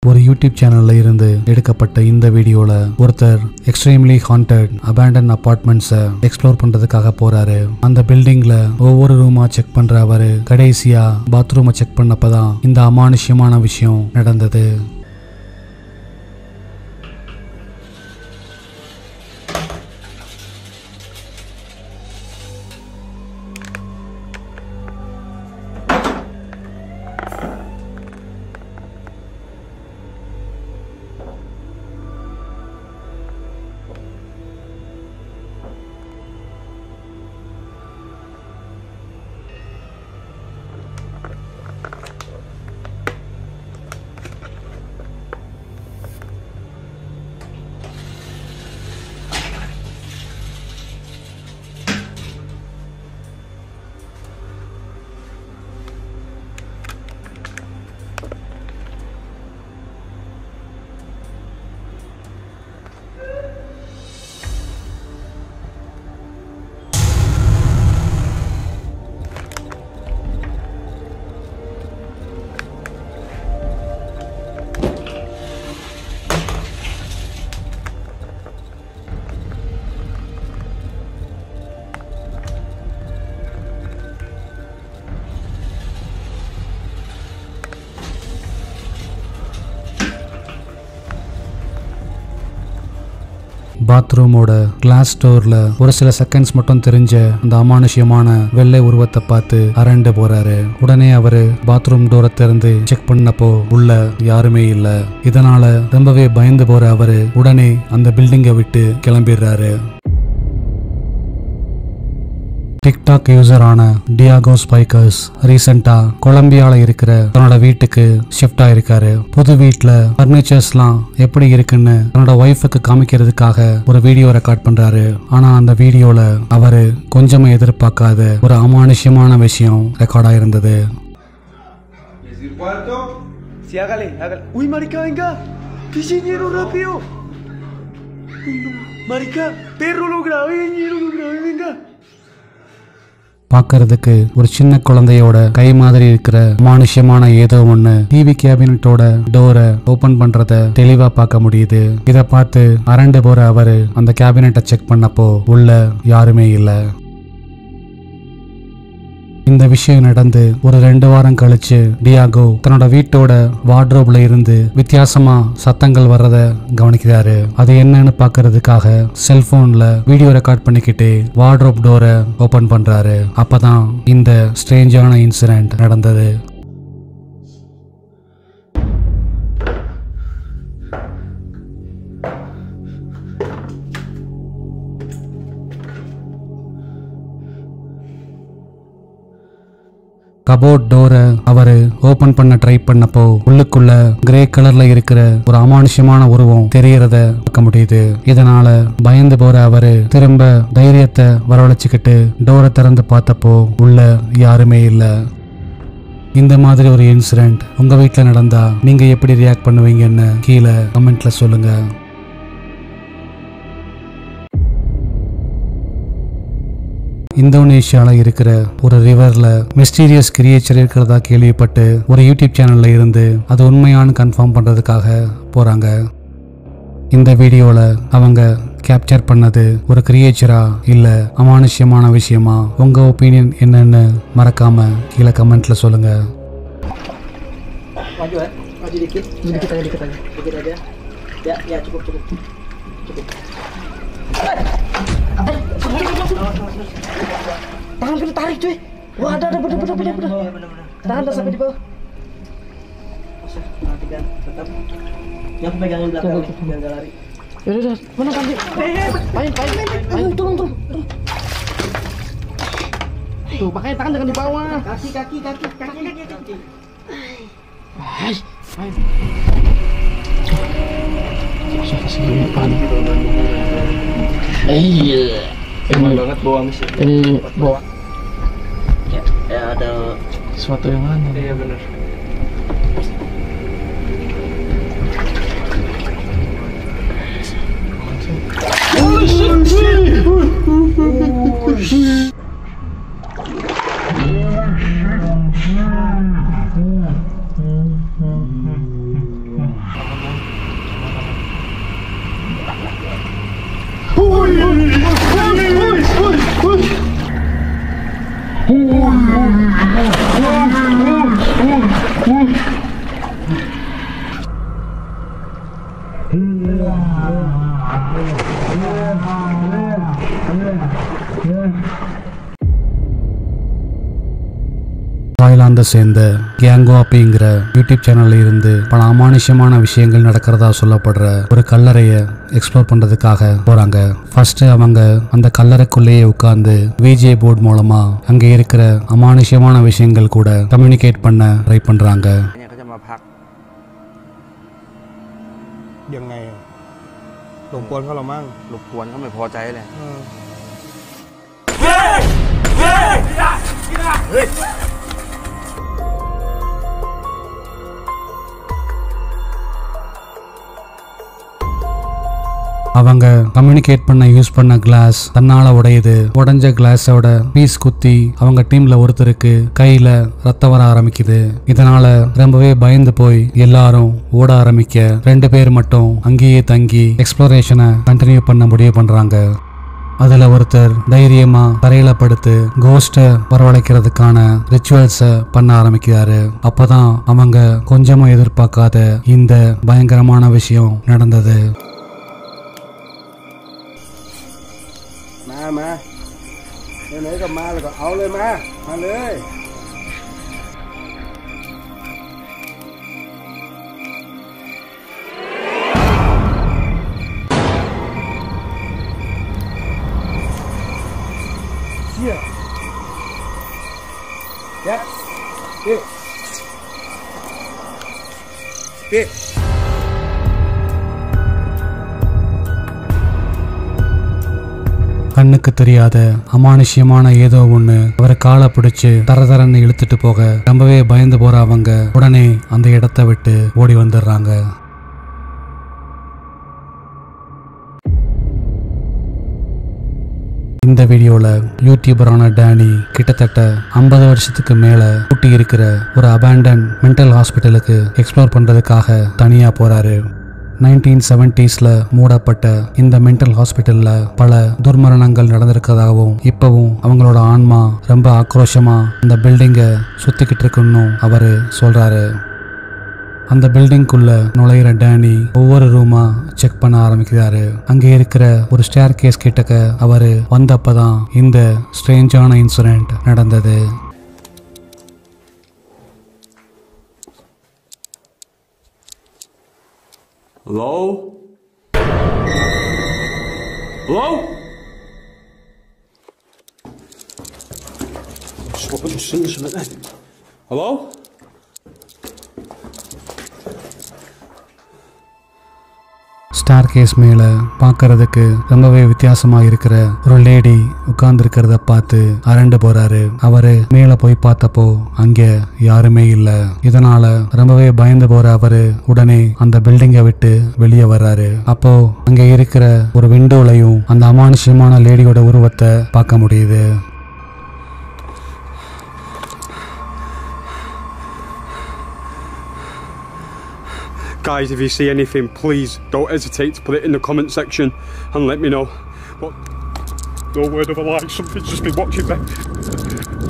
ஒரு யூடியூப் சேனல்ல இருந்து எடுக்கப்பட்ட இந்த வீடியோல ஒருத்தர் எக்ஸ்ட்ரீம்லி ஹாண்டட் அபேண்டன் அபார்ட்மெண்ட்ஸை எக்ஸ்ப்ளோர் பண்றதுக்காக போறாரு அந்த பில்டிங்ல ஒவ்வொரு ரூமா செக் பண்ற அவரு கடைசியா பாத்ரூமை செக் பண்ணப்பதான் இந்த அமானுஷ்யமான விஷயம் நடந்தது பாத்ரூமோட கிளாஸ் டோர்ல ஒரு சில செகண்ட்ஸ் மட்டும் தெரிஞ்ச அந்த அமானுஷ்யமான வெள்ளை உருவத்தை பார்த்து அரண்டு போறாரு உடனே அவரு பாத்ரூம் டோரை திறந்து செக் பண்ணப்போ உள்ள யாருமே இல்ல இதனால ரொம்பவே பயந்து போற அவரு உடனே அந்த பில்டிங்கை விட்டு கிளம்பிடுறாரு டிக்டாக் யூசரான டியாகோ ஸ்பைக்கர்ஸ் ரீசெண்டா கொலம்பியால இருக்கிற தன்னோட வீட்டுக்கு ஷிஃப்ட் ஆயிருக்காரு புது வீட்ல பர்னிச்சர்ஸ்லாம் எப்படி இருக்குன்னு தன்னோட ஒய்ஃபுக்கு காமிக்கிறதுக்காக ஒரு வீடியோ ரெக்கார்ட் பண்றாரு ஆனா அந்த வீடியோல அவரு கொஞ்சமா எதிர்பார்க்காத ஒரு அமானுஷ்யமான விஷயம் ரெக்கார்ட் ஆயிருந்தது ¿Es el cuarto? Sí, hágale, hágale. Uy, marica, venga. ¿Qué ñero rápido? Uy, no. Marica, perro lo grabé, ñero lo grabé, venga. பார்க்கறதுக்கு ஒரு சின்ன குழந்தையோட கை மாதிரி இருக்கிற அமானுஷ்யமான ஏதோ ஒண்ணு டிவி கேபினட்டோட டோரை ஓபன் பண்றத தெளிவா பார்க்க முடியுது இத பார்த்து அரண்டு போற அவரு அந்த கேபினட்டை செக் பண்ணப்போ உள்ள யாருமே இல்ல இந்த விஷயம் நடந்து ஒரு ரெண்டு வாரம் கழிச்சு டியாகோ தன்னோட வீட்டோட வார்ட்ரோப்ல இருந்து வித்தியாசமா சத்தங்கள் வர்றத கவனிக்கிறாரு அது என்னன்னு பார்க்கறதுக்காக செல்போன்ல வீடியோ ரெக்கார்ட் பண்ணிக்கிட்டு வார்ட்ரோப் டோரை ஓபன் பண்றாரு அப்பதான் இந்த ஸ்ட்ரேஞ்சான இன்சிடென்ட் நடந்தது கபோர்ட் டோரை அவரு ஓபன் பண்ண ட்ரை பண்ணப்போ உள்ளுக்குள்ள கிரே கலர்ல இருக்கிற ஒரு அமானுஷ்யமான உருவம் தெரியறத பார்க்க முடியுது இதனால பயந்து போற அவரு திரும்ப தைரியத்தை வரவழைச்சுக்கிட்டு டோரை திறந்து பார்த்தப்போ உள்ள யாருமே இல்ல இந்த மாதிரி ஒரு இன்சிடென்ட் உங்க வீட்டில் நடந்தா நீங்க எப்படி ரியாக்ட் பண்ணுவீங்கன்னு கீழே கமெண்ட்ல சொல்லுங்க இந்தோனேஷியால இருக்கிற ஒரு ரிவர்ல மிஸ்டீரியஸ் கிரியேச்சர் இருக்கிறதா கேள்விப்பட்டு ஒரு யூடியூப் சேனல்ல இருந்து அது உண்மையானு கன்ஃபார்ம் பண்றதுக்காக போறாங்க இந்த வீடியோல அவங்க கேப்சர் பண்ணது ஒரு கிரியேச்சரா இல்ல அமானுஷ்யமான விஷயமா உங்க ஒப்பீனியன் என்னன்னு மறக்காம கீழே கமெண்ட்ல சொல்லுங்க maju ya maju dikit dikit aja dikit aja dikit aja ya ya cukup cukup cukup tangan kena tarik cuy wah ada ada bener bener bener bener tahan dah sampai di bawah perhatikan tetap yang pegangin belakang nih biar gak lari Yaudah, udah, mana tadi? Main, main, main, turun, turun, turun. Tuh, pakai tangan jangan di bawah. Kaki, kaki, kaki, kaki, kaki, kaki. Hai, main. Iya. Emang banget bawang sih. Ini bawa. Ya, ya ada Sesuatu yang aneh. Iya bener. தாய்லாந்தை சேர்ந்த கேங்கோ அப்படிங்கிற YouTube சேனல்ல இருந்து பல அமானுஷ்யமான விஷயங்கள் நடக்கிறதா சொல்லப்படுற ஒரு கல்லறையை எக்ஸ்ப்ளோர் பண்றதுக்காக போறாங்க ஃபர்ஸ்ட் அவங்க அந்த கல்லறைக்குள்ளேயே உட்கார்ந்து விஜே போர்டு மூலமா அங்க இருக்கிற அமானுஷ்யமான விஷயங்கள் கூட கம்யூனிகேட் பண்ண ட்ரை பண்றாங்க เนี่ยเขาจะมาพักยังไงอะหลงกวนเขาเหรามั่งรบกวนเขาไม่พอใจเลย அவங்க கம்யூனிகேட் பண்ண யூஸ் பண்ண கிளாஸ் தன்னால உடையுது உடைஞ்ச கிளாஸோட பீஸ் குத்தி அவங்க டீம்ல ஒருத்தருக்கு கையில ரத்தம் வர ஆரம்பிக்குது இதனால ரொம்பவே பயந்து போய் எல்லாரும் ஓட ஆரம்பிக்க ரெண்டு பேர் மட்டும் அங்கேயே தங்கி எக்ஸ்ப்ளோரேஷனை கண்டினியூ பண்ண முடிவு பண்றாங்க அதுல ஒருத்தர் தைரியமா தரையில படுத்து கோஸ்ட வரவழைக்கிறதுக்கான ரிச்சுவல்ஸ பண்ண ஆரம்பிக்கிறாரு அப்பதான் அவங்க கொஞ்சமும் எதிர்பார்க்காத இந்த பயங்கரமான விஷயம் நடந்தது มามาไหนๆก็มาแล้วก็เอาเลยมา มาเลย เชี่ยแจ๊บพี่พี่ கண்ணுக்கு தெரியாத அமானுஷ்யமான ஏதோ ஒண்ணு அவரை காலை பிடிச்சு தர தரன்னு இழுத்துட்டு போக ரொம்பவே பயந்து போற அவங்க உடனே அந்த இடத்த விட்டு ஓடி வந்துடுறாங்க இந்த வீடியோல யூடியூபரான டேனி கிட்டத்தட்ட ஐம்பது வருஷத்துக்கு மேல கூட்டி இருக்கிற ஒரு அபேண்டன் மென்டல் ஹாஸ்பிட்டலுக்கு எக்ஸ்ப்ளோர் பண்றதுக்காக தனியா போறாரு நைன்டீன் செவன்டிஸ்ல மூடப்பட்ட இந்த மென்டல் ஹாஸ்பிட்டல்ல பல துர்மரணங்கள் நடந்திருக்கிறதாகவும் இப்பவும் அவங்களோட ஆன்மா ரொம்ப ஆக்ரோஷமா அந்த பில்டிங்கை சுத்திக்கிட்டு இருக்குன்னு அவரு சொல்றாரு அந்த பில்டிங்குள்ள நுழையிற டேனி ஒவ்வொரு ரூமா செக் பண்ண ஆரம்பிக்கிறாரு அங்கே இருக்கிற ஒரு ஸ்டேர் கேஸ் கிட்டக்க அவரு வந்தப்பதான் இந்த ஸ்ட்ரேஞ்சான இன்சிடென்ட் நடந்தது Hello? Hello? Hello? Staircase மேல பார்க்கறதுக்கு ரொம்பவே வித்தியாசமா இருக்கிற ஒரு லேடி உட்கார்ந்து பார்த்து அரண்டு போறாரு அவரு மேல போய் பார்த்தப்போ அங்க யாருமே இல்ல இதனால ரொம்பவே பயந்து போற அவரு உடனே அந்த பில்டிங்கை விட்டு வெளியே வர்றாரு அப்போ அங்க இருக்கிற ஒரு விண்டோலையும் அந்த அமானுஷ்யமான லேடியோட உருவத்தை பார்க்க முடியுது Guys, if you see anything, please don't hesitate to put it in the comment section and let me know. But no word of a lie, something's just been watching me.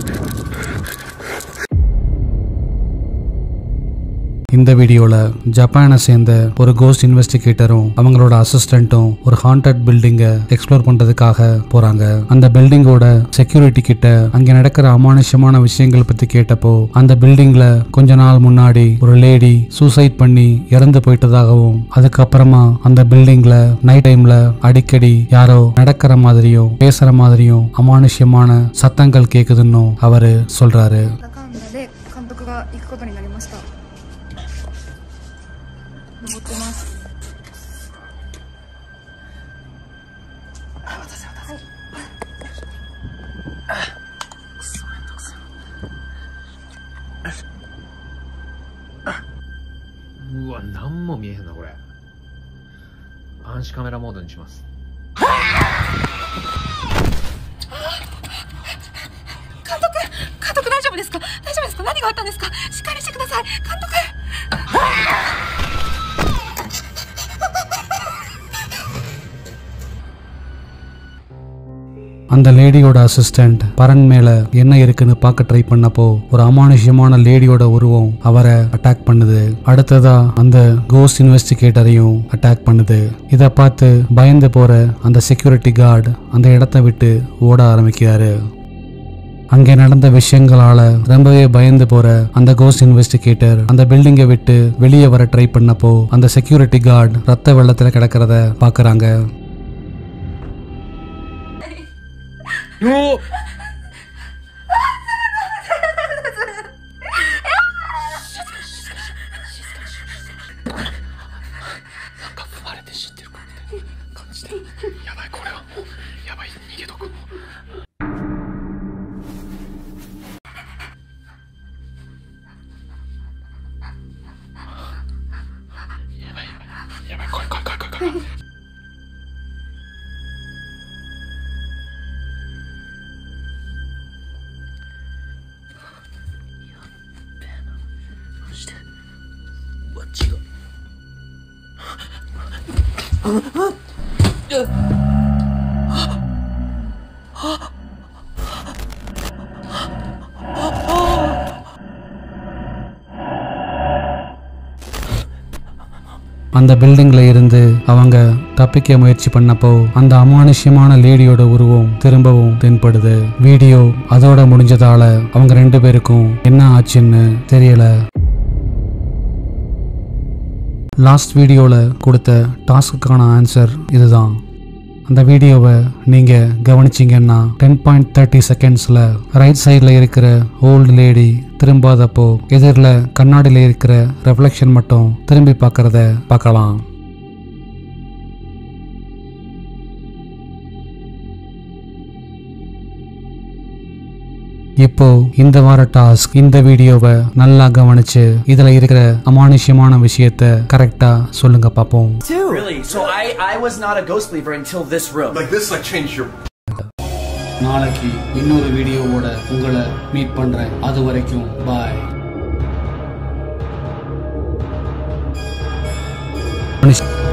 இந்த வீடியோல ஜப்பானை சேர்ந்த ஒரு கோஸ்ட் இன்வெஸ்டிகேட்டரும் அவங்களோட அசிஸ்டன்ட்டும் ஒரு haunted பில்டிங்கை explore பண்றதுக்காக போறாங்க அந்த பில்டிங்கோட செக்யூரிட்டி கிட்ட அங்க நடக்கிற அமானுஷ்யமான விஷயங்கள் பத்தி கேட்டப்போ அந்த பில்டிங்ல கொஞ்ச நாள் முன்னாடி ஒரு லேடி சூசைட் பண்ணி இறந்து போயிட்டதாகவும் அதுக்கப்புறமா அந்த பில்டிங்ல நைட் டைம்ல அடிக்கடி யாரோ நடக்கிற மாதிரியும் பேசுற மாதிரியும் அமானுஷ்யமான சத்தங்கள் கேக்குதுன்னு அவரு சொல்றாரு カンダで監督が行くことになりました登ってますうわ、何も見えへんな、これ。暗視カメラモードにします。 監督監督大丈夫ですか大丈夫ですか何があったんですかしっかりしてください監督 அந்த லேடியோட அசிஸ்டன்ட் பரன் மேல என்ன இருக்குன்னு பார்க்க ட்ரை பண்ணப்போ ஒரு அமானுஷ்யமான லேடியோட உருவம் அவரை அட்டாக் பண்ணுது அடுத்ததா அந்த கோஸ்ட் இன்வெஸ்டிகேட்டரையும் அட்டாக் பண்ணுது இதை பார்த்து பயந்து போற அந்த செக்யூரிட்டி கார்டு அந்த இடத்த விட்டு ஓட ஆரம்பிக்கிறாரு அங்கே நடந்த விஷயங்களால ரொம்பவே பயந்து போற அந்த கோஸ்ட் இன்வெஸ்டிகேட்டர் அந்த பில்டிங்கை விட்டு வெளியே வர ட்ரை பண்ணப்போ அந்த செக்யூரிட்டி கார்டு ரத்த வெள்ளத்துல கிடக்கிறத பாக்குறாங்க அந்த பில்டிங்ல இருந்து அவங்க தப்பிக்க முயற்சி பண்ணப்போ அந்த அமானுஷ்யமான லேடியோட உருவம் திரும்பவும் தென்படுது வீடியோ அதோட முடிஞ்சதால அவங்க ரெண்டு பேருக்கும் என்ன ஆச்சுன்னு தெரியல லாஸ்ட் வீடியோவில் கொடுத்த டாஸ்க்குக்கான ஆன்சர் இதுதான் அந்த வீடியோவை நீங்கள் கவனிச்சிங்கன்னா டென் பாயிண்ட் தேர்ட்டி செகண்ட்ஸில் ரைட் சைடில் இருக்கிற ஓல்டு லேடி திரும்பாதப்போ எதிரில் கண்ணாடியில் இருக்கிற ரெஃப்ளெக்ஷன் மட்டும் திரும்பி பார்க்கறத பார்க்கலாம் இப்போ இந்த வார டாஸ்க் இந்த வீடியோவை நல்லா கவனிச்சு இதுல இருக்கிற அமானுஷ்யமான விஷயத்த கரெக்டா சொல்லுங்க பாப்போம் Really? So I, I was not a ghost believer until this room. Like this, like changed your. நாளைக்கு இன்னொரு வீடியோவோட உங்களை மீட் பண்றேன் அது வரைக்கும் பாய் மனுஷ